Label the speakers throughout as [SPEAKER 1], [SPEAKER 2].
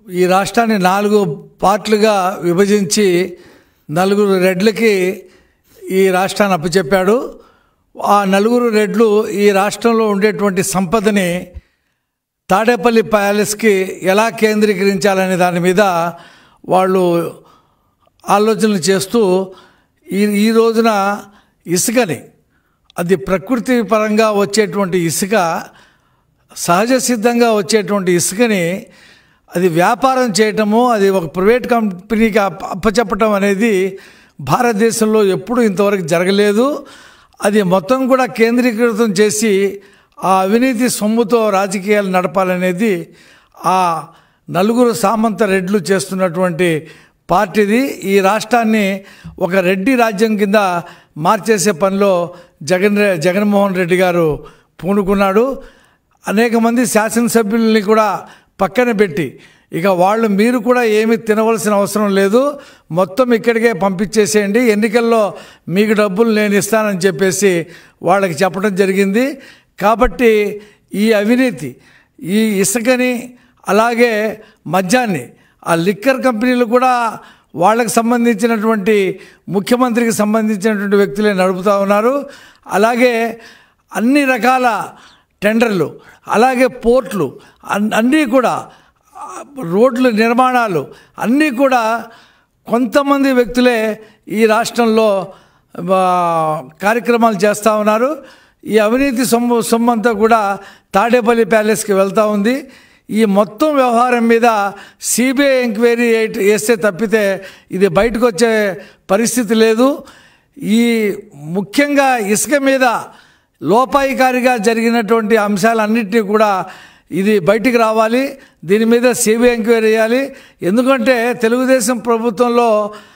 [SPEAKER 1] ఈ రాష్ట్రాన్ని నాలుగు పార్ట్లుగా విభజించి నలుగురు రెడ్లకి ఈ రాష్ట్రాన్ని అప్పచెప్పాడు ఆ నలుగురు రెడ్లు ఈ రాష్ట్రంలో ఉండేటువంటి సంపదని తాడేపల్లి ప్యాలెస్కి ఎలా కేంద్రీకరించాలనే దాని మీద వాళ్ళు ఆలోచనలు చేస్తూ ఈ ఈ రోజున ఇసుకని అది ప్రకృతి పరంగా వచ్చేటువంటి ఇసుక సహజ సిద్ధంగా వచ్చేటువంటి ఇసుకని అది వ్యాపారం చేయటము అది ఒక ప్రైవేట్ కంపెనీకి అప్ప- అప్పచెప్పటం అనేది భారతదేశంలో ఎప్పుడూ ఇంతవరకు జరగలేదు అది మొత్తం కూడా కేంద్రీకృతం చేసి ఆ అవినీతి సొమ్ముతో రాజకీయాలు నడపాలనేది ఆ నలుగురు సామంత రెడ్లు చేస్తున్నటువంటి పార్టీది ఈ రాష్ట్రాన్ని ఒక రెడ్డి రాజ్యం కింద మార్చేసే పనిలో జగన్ రె- జగన్మోహన్ రెడ్డి గారు పూనుకున్నాడు అనేక మంది శాసనసభ్యుల్ని కూడా పక్కన పెట్టి ఇక వాళ్ళు మీరు కూడా ఏమీ తినవలసిన అవసరం లేదు మొత్తం ఇక్కడికే పంపించేసేయండి ఎన్నికల్లో మీకు డబ్బులు నేను ఇస్తానని చెప్పేసి వాళ్ళకి చెప్పడం జరిగింది కాబట్టి ఈ అవినీతి ఈ ఇసుకని అలాగే మద్యాన్ని ఆ లిక్కర్ కంపెనీలు కూడా వాళ్ళకి సంబంధించినటువంటి ముఖ్యమంత్రికి సంబంధించినటువంటి వ్యక్తులే నడుపుతూ ఉన్నారు అలాగే అన్ని రకాల టెండర్లు అలాగే పోర్ట్లు అన్- అన్నీ కూడా ఆ, రోడ్లు నిర్మాణాలు అన్నీ కూడా కొంతమంది వ్యక్తులే ఈ రాష్ట్రంలో ఆ, కార్యక్రమాలు చేస్తూ ఉన్నారు ఈ అవినీతి సొమ్ము సొమ్మంతా కూడా తాడేపల్లి ప్యాలెస్కి వెళ్తూ ఉంది ఈ మొత్తం వ్యవహారం మీద సిబిఐ ఎంక్వైరీ ఎయిట్- వేస్తే తప్పితే ఇది బయటకు వచ్చే పరిస్థితి లేదు ఈ ముఖ్యంగా ఇసుక మీద లోపాయికారిగా జరిగినటువంటి అంశాలన్నింటినీ కూడా ఇది బయటికి రావాలి దీని మీద సిబిఐ ఎంక్వైరీ చేయాలి ఎందుకంటే తెలుగుదేశం ప్రభుత్వంలో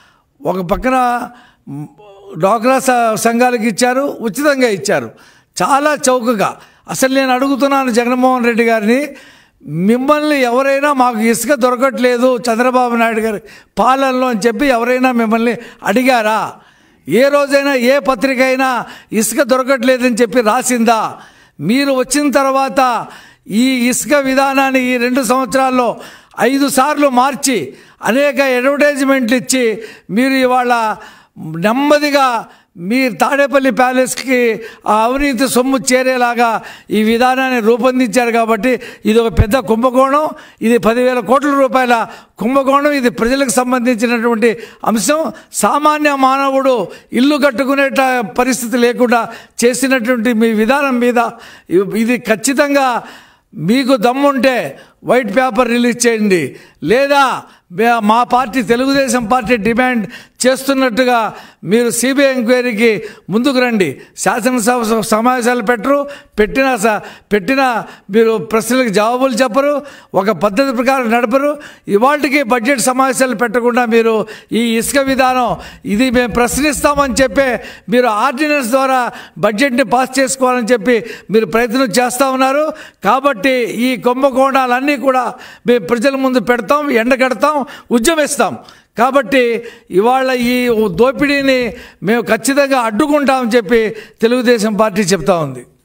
[SPEAKER 1] ఒక పక్కన మ్, డ్వాక్రా స- సంఘాలకు ఇచ్చారు ఉచితంగా ఇచ్చారు చాలా చౌకగా అసలు నేను అడుగుతున్నాను జగన్మోహన్ రెడ్డి గారిని మిమ్మల్ని ఎవరైనా మాకు ఇసుక దొరకట్లేదు చంద్రబాబు నాయుడు గారి పాలనలో అని చెప్పి ఎవరైనా మిమ్మల్ని అడిగారా ఏ రోజైనా ఏ పత్రిక అయినా ఇసుక దొరకట్లేదని చెప్పి రాసిందా మీరు వచ్చిన తర్వాత ఈ ఇసుక విధానాన్ని ఈ రెండు సంవత్సరాల్లో ఐదు సార్లు మార్చి అనేక అడ్వర్టైజ్మెంట్లు ఇచ్చి మీరు ఇవాళ నెమ్మదిగా మీ తాడేపల్లి ప్యాలెస్కి ఆ అవినీతి సొమ్ము చేరేలాగా ఈ విధానాన్ని రూపొందించారు కాబట్టి ఇది ఒక పెద్ద కుంభకోణం ఇది పదివేల కోట్ల రూపాయల కుంభకోణం ఇది ప్రజలకు సంబంధించినటువంటి అంశం సామాన్య మానవుడు ఇల్లు కట్టుకునే పరిస్థితి లేకుండా చేసినటువంటి మీ విధానం మీద ఇది ఖచ్చితంగా మీకు దమ్ముంటే వైట్ పేపర్ రిలీజ్ చేయండి లేదా మే- మా పార్టీ తెలుగుదేశం పార్టీ డిమాండ్ చేస్తున్నట్టుగా మీరు సిబిఐ ఎంక్వైరీకి ముందుకు రండి శాసనసభ స- సమావేశాలు పెట్టరు పెట్టిన స- పెట్టిన మీరు ప్రశ్నలకు జవాబులు చెప్పరు ఒక పద్ధతి ప్రకారం నడపరు ఇవాళకి బడ్జెట్ సమావేశాలు పెట్టకుండా మీరు ఈ ఇసుక విధానం ఇది మేము ప్రశ్నిస్తామని చెప్పే మీరు ఆర్డినెన్స్ ద్వారా బడ్జెట్ని పాస్ చేసుకోవాలని చెప్పి మీరు ప్రయత్నం చేస్తూ ఉన్నారు కాబట్టి ఈ కుంభకోణాలన్నీ కూడా మేము ప్రజల ముందు పెడతాం ఎండగడతాం ఉద్యమిస్తాం కాబట్టి ఇవాళ ఈ దోపిడీని మేము ఖచ్చితంగా అడ్డుకుంటామని చెప్పి తెలుగుదేశం పార్టీ చెప్తా ఉంది